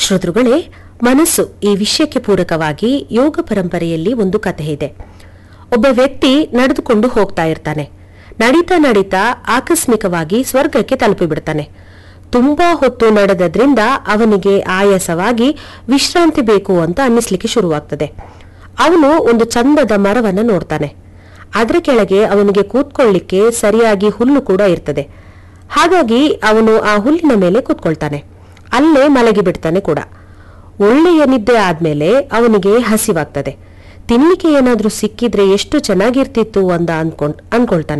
ಶ್ರೋತೃಗಳೇ ಮನಸ್ಸು ಈ ವಿಷಯಕ್ಕೆ ಪೂರಕವಾಗಿ ಯೋಗ ಪರಂಪರೆಯಲ್ಲಿ ಒಂದು ಕಥೆ ಇದೆ ಒಬ್ಬ ವ್ಯಕ್ತಿ ನಡೆದುಕೊಂಡು ಹೋಗ್ತಾ ಇರ್ತಾನೆ ನಡೀತಾ ನಡೀತಾ ಆಕಸ್ಮಿಕವಾಗಿ ಸ್ವರ್ಗಕ್ಕೆ ತಲುಪಿಬಿಡ್ತಾನೆ ತುಂಬಾ ಹೊತ್ತು ನಡೆದದ್ರಿಂದ ಅವನಿಗೆ ಆಯಾಸವಾಗಿ ವಿಶ್ರಾಂತಿ ಬೇಕು ಅಂತ ಅನ್ನಿಸ್ಲಿಕ್ಕೆ ಶುರುವಾಗ್ತದೆ ಅವನು ಒಂದು ಚಂದದ ಮರವನ್ನ ನೋಡ್ತಾನೆ ಅದರ ಕೆಳಗೆ ಅವನಿಗೆ ಕೂತ್ಕೊಳ್ಳಿಕ್ಕೆ ಸರಿಯಾಗಿ ಹುಲ್ಲು ಕೂಡ ಇರ್ತದೆ ಹಾಗಾಗಿ ಅವನು ಆ ಹುಲ್ಲಿನ ಮೇಲೆ ಕೂತ್ಕೊಳ್ತಾನೆ ಅಲ್ಲೇ ಮಲಗಿ ಬಿಡ್ತಾನೆ ಕೂಡ ಒಳ್ಳೆಯ ನಿದ್ದೆ ಆದ್ಮೇಲೆ ಅವನಿಗೆ ಹಸಿವಾಗ್ತದೆ ತಿನ್ಲಿಕ್ಕೆ ಏನಾದ್ರೂ ಸಿಕ್ಕಿದ್ರೆ ಎಷ್ಟು ಚೆನ್ನಾಗಿರ್ತಿತ್ತು ಅಂತ ಅನ್ಕೊಂಡ್ ಅನ್ಕೊಳ್ತಾನೆ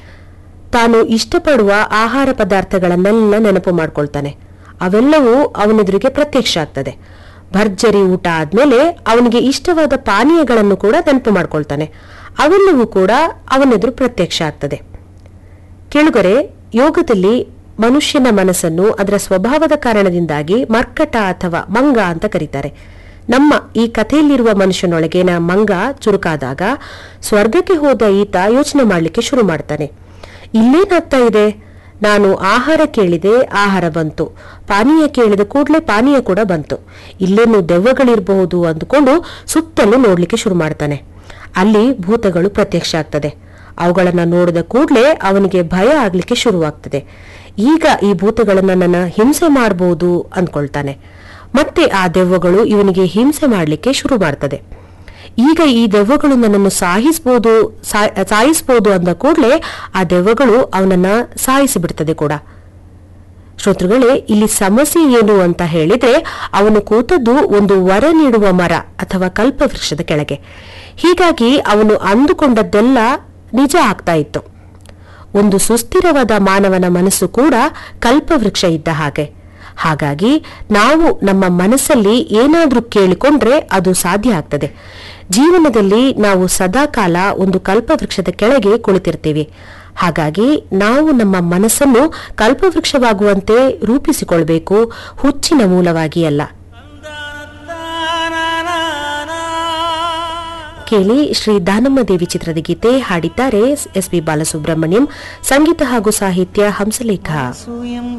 ತಾನು ಇಷ್ಟಪಡುವ ಆಹಾರ ಪದಾರ್ಥಗಳನ್ನೆಲ್ಲ ನೆನಪು ಮಾಡ್ಕೊಳ್ತಾನೆ ಅವೆಲ್ಲವೂ ಅವನೆದುರಿಗೆ ಪ್ರತ್ಯಕ್ಷ ಆಗ್ತದೆ ಭರ್ಜರಿ ಊಟ ಆದ್ಮೇಲೆ ಅವನಿಗೆ ಇಷ್ಟವಾದ ಪಾನೀಯಗಳನ್ನು ಕೂಡ ನೆನಪು ಮಾಡ್ಕೊಳ್ತಾನೆ ಅವೆಲ್ಲವೂ ಕೂಡ ಅವನೆದುರು ಪ್ರತ್ಯಕ್ಷ ಆಗ್ತದೆ ಕೇಳುಗರೆ ಯೋಗದಲ್ಲಿ ಮನುಷ್ಯನ ಮನಸ್ಸನ್ನು ಅದರ ಸ್ವಭಾವದ ಕಾರಣದಿಂದಾಗಿ ಮರ್ಕಟ ಅಥವಾ ಮಂಗ ಅಂತ ಕರೀತಾರೆ ನಮ್ಮ ಈ ಕಥೆಯಲ್ಲಿರುವ ಮನುಷ್ಯನೊಳಗಿನ ಮಂಗ ಚುರುಕಾದಾಗ ಸ್ವರ್ಗಕ್ಕೆ ಹೋದ ಈತ ಯೋಚನೆ ಮಾಡಲಿಕ್ಕೆ ಶುರು ಮಾಡ್ತಾನೆ ಇಲ್ಲೇನಾಗ್ತಾ ಇದೆ ನಾನು ಆಹಾರ ಕೇಳಿದೆ ಆಹಾರ ಬಂತು ಪಾನೀಯ ಕೇಳಿದ ಕೂಡಲೇ ಪಾನೀಯ ಕೂಡ ಬಂತು ಇಲ್ಲೇನು ದೆವ್ವಗಳಿರಬಹುದು ಅಂದುಕೊಂಡು ಸುತ್ತಲೂ ನೋಡ್ಲಿಕ್ಕೆ ಶುರು ಮಾಡ್ತಾನೆ ಅಲ್ಲಿ ಭೂತಗಳು ಪ್ರತ್ಯಕ್ಷ ಆಗ್ತದೆ ಅವುಗಳನ್ನ ನೋಡಿದ ಕೂಡಲೇ ಅವನಿಗೆ ಭಯ ಆಗ್ಲಿಕ್ಕೆ ಶುರುವಾಗ್ತದೆ ಈಗ ಈ ಭೂತಗಳನ್ನ ನನ್ನ ಹಿಂಸೆ ಮಾಡಬಹುದು ಅಂದ್ಕೊಳ್ತಾನೆ ಮತ್ತೆ ಆ ದೆವ್ವಗಳು ಇವನಿಗೆ ಹಿಂಸೆ ಮಾಡಲಿಕ್ಕೆ ಶುರು ಮಾಡ್ತದೆ ಈಗ ಈ ದೆವ್ವಗಳು ನನ್ನನ್ನು ಸಾಯಿಸ್ಬೋದು ಸಾ- ಸಾಯಿಸ್ಬೋದು ಅಂದ ಕೂಡಲೇ ಆ ದೆವ್ವಗಳು ಅವನನ್ನ ಸಾಯಿಸಿ ಬಿಡ್ತದೆ ಕೂಡ ಶ್ರೋತೃಗಳೇ ಇಲ್ಲಿ ಸಮಸ್ಯೆ ಏನು ಅಂತ ಹೇಳಿದ್ರೆ ಅವನು ಕೂತದ್ದು ಒಂದು ವರ ನೀಡುವ ಮರ ಅಥವಾ ಕಲ್ಪವೃಕ್ಷದ ಕೆಳಗೆ ಹೀಗಾಗಿ ಅವನು ಅಂದುಕೊಂಡದ್ದೆಲ್ಲ ನಿಜ ಆಗ್ತಾ ಇತ್ತು ಒಂದು ಸುಸ್ಥಿರವಾದ ಮಾನವನ ಮನಸ್ಸು ಕೂಡ ಕಲ್ಪವೃಕ್ಷ ಇದ್ದ ಹಾಗೆ ಹಾಗಾಗಿ ನಾವು ನಮ್ಮ ಮನಸ್ಸಲ್ಲಿ ಏನಾದ್ರೂ ಕೇಳಿಕೊಂಡ್ರೆ ಅದು ಸಾಧ್ಯ ಆಗ್ತದೆ ಜೀವನದಲ್ಲಿ ನಾವು ಸದಾಕಾಲ ಒಂದು ಕಲ್ಪವೃಕ್ಷದ ಕೆಳಗೆ ಕುಳಿತಿರ್ತೀವಿ ಹಾಗಾಗಿ ನಾವು ನಮ್ಮ ಮನಸ್ಸನ್ನು ಕಲ್ಪವೃಕ್ಷವಾಗುವಂತೆ ರೂಪಿಸಿಕೊಳ್ಬೇಕು ಹುಚ್ಚಿನ ಮೂಲವಾಗಿ ಅಲ್ಲ ಕೇಳಿ ಶ್ರೀ ದಾನಮ್ಮ ದೇವಿ ಚಿತ್ರದ ಗೀತೆ ಹಾಡಿದ್ದಾರೆ ಎಸ್ ಪಿ ಬಾಲಸುಬ್ರಹ್ಮಣ್ಯಂ ಸಂಗೀತ ಹಾಗೂ ಸಾಹಿತ್ಯ ಹಂಸಲೇಖ